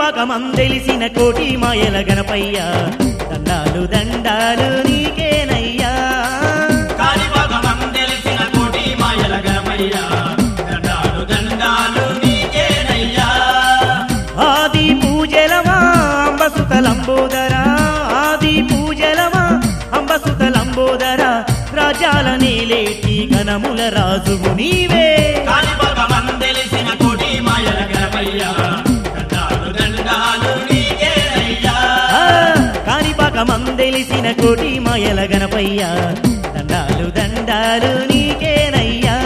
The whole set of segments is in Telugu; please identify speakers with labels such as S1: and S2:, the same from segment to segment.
S1: కాణిపాకమందెలిసిన కోటి మాయల గణపయ్య దండాలు దండాలు నీకేనయ్యా
S2: కాణిపాకమం తెలిసిన కోటి మాయల గణపయ్య దండాలు దండాలు నీకేనయ్యా
S1: ఆది పూజలమా అంబసుత లంబోదరా ఆది పూజలమా అంబసుత లంబోదరా రాజాల నేలేటి గణముల రాజువు నీవే
S2: కాణిపాకమం తెలిసిన కోటి మాయల గణపయ్య దండాలు దండాలు నీకేనయ్యా
S1: ఆ, కాణిపాకమందెలిసిన కోటి మాయల గణపయ్య దండాలు దండాలు నీకేనయ్యా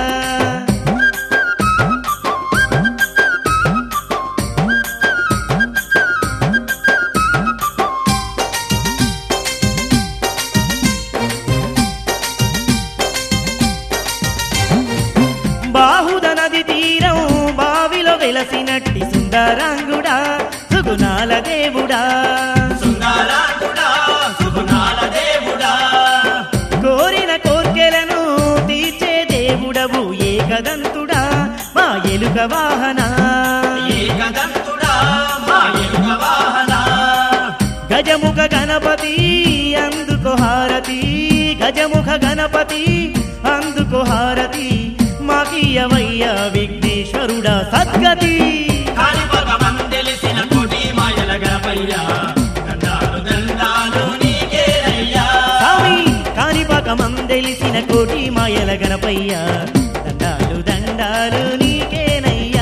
S1: బాహుద నది తీరం బావిలో వెలసినట్టి సుందరాంగుడా సుగుణాల దేవుడా
S2: సుందరాంగుడా సుగుణాల దేవుడా
S1: కోరిన కోర్కెలను తీర్చే దేవుడవు ఏకదంతుడా మా ఎలుక వాహన
S2: ఏకదంతుడా మా ఎలుక వాహన
S1: గజముఖ గణపతి అందుకు హారతి గజముఖ గణపతి అందుకు హారతి మాకియవయ్య విఘ్నేశ్వరుడా సద్గతి
S2: కాణిపాకమం తెలిసిన కోటి మాయల గణపయ్య దండాలు దండాలు నీకేనయ్యా
S1: స్వామి కాణిపాకమందెలిసిన కోటి మాయల గణపయ్య దండాలు దండాలు నీకేనయ్యా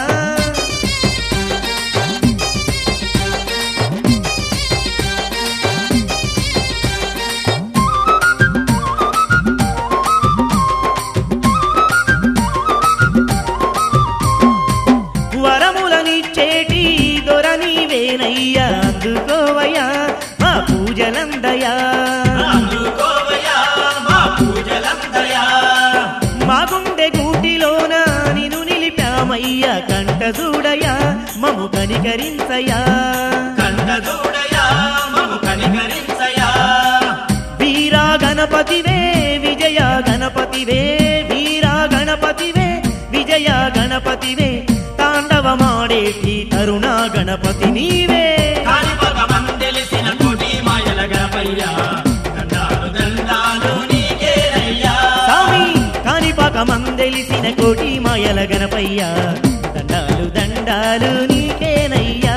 S1: వరములనిచ్చేటి దొర నీవేనయ్యా అందుకోవయ్యా మా పూజలందయా
S2: అందుకోవయ్యా మా పూజలందయా
S1: మా గుండె గూటిలోన నిన్ను నిలిపామయ్యా కంట చూడయా మము కనికరించయా
S2: కంట చూడయా మము కనికరించయా
S1: వీరా గణపతివే విజయ గణపతివే వీరా గణపతివే విజయ గణపతివే తాండవమాడేటి తరుణ గణపతి నీవే
S2: కాణిపాకమం తెలిసిన కోటి మాయల గణపయ్య దండాలు దండాలు నీకేనయ్యా
S1: స్వామి కాణిపాకమందెలిసిన కోటి మాయల గణపయ్య దండాలు దండాలు నీకేనయ్యా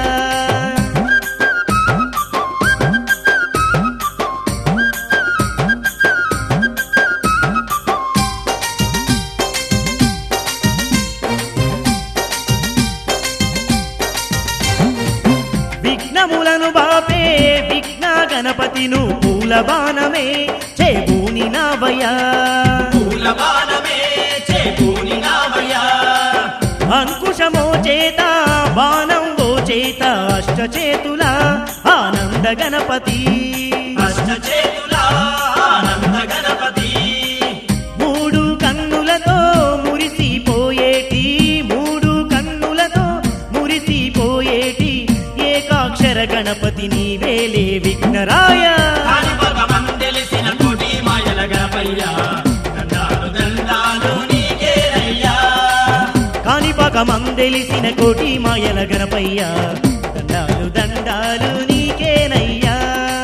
S1: విఘ్నములను బాపే విఘ్న గణపతిను పూల బాణమే చేబూని నావయ్యా
S2: పూల బాణమే చేకూని నావయ్యా
S1: అంకుశమో చేత బాణం ఓ చేత అష్ట చేతుల ఆనంద గణపతి
S2: అష్ట చేతుల ఆనంద గణపతి
S1: మూడు కన్నులతో మురిసిపోయేటి మూడు కన్నులతో మురిసిపోయేటి ఏకాక్షర గణపతి నీవేలే విఘ్నరాయ
S2: కాణిపాకమం తెలిసిన కోటి మాయల గణపయ్య దండాలు దండాలు నీకేనయ్యా
S1: కాణిపాకమందెలిసిన కోటి మాయల గణపయ్య దండాలు దండాలు నీకేనయ్యా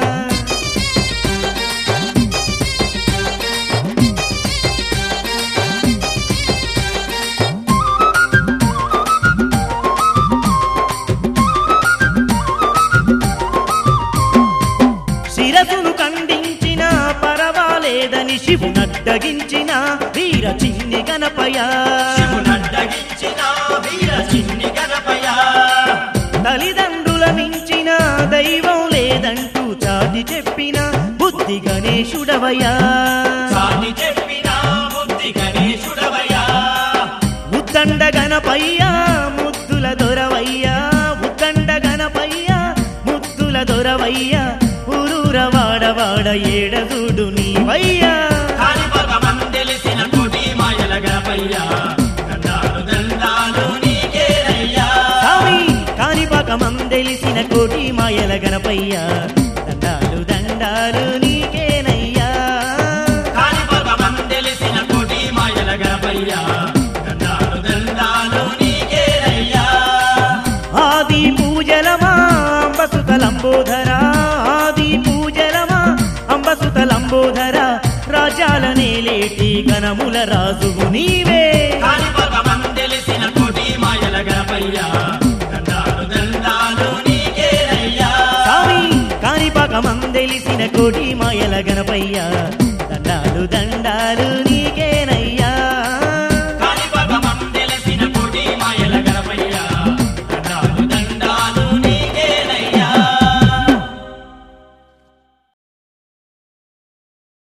S1: శిరసును ఖండించిన పరవాలేదని శివునడ్డగించిన వీర చిన్ని గణపయ
S2: శివునడ్డగించిన వీర చిన్ని గణపయ్య
S1: తల్లిదండ్రుల మించిన దైవం లేదంటూ చాటి చెప్పిన బుద్ధి గణేశుడవయ్యా
S2: సాని చెప్పిన బుద్ధి గణేశుడవయ్యా
S1: ఉద్దండ గణపయ్యా ముద్దుల దొరవయ్యా ఉద్దండ గణపయ్యా ముద్దుల దొరవయ్యా ఊరూర వాడవాడ ఏడదుడు నీవయ్యా
S2: కాణిపాకమం తెలిసిన కోటి మాయల గణపయ్య దండాలు దండాలు నీకేనయ్యా
S1: స్వామి కాణిపాకమందెలిసిన కోటి మాయల గణపయ్య దండాలు దండాలు నీకేనయ్యా
S2: కాణిపాకమం తెలిసిన కోటి మాయల గణపయ్య దండాలు దండాలు నీకేనయ్యా
S1: ఆది పూజలమా రాజ్యాల నేలేటి కనముల రాజువు నీవే
S2: కాణిపాకమం తెలిసిన కోటి మాయల గణపయ్య దండాలు దండాలు నీకేనయ్యా
S1: స్వామి కాణిపాకమందెలిసిన కోటి మాయల గణపయ్య దండాలు దండాలు నీ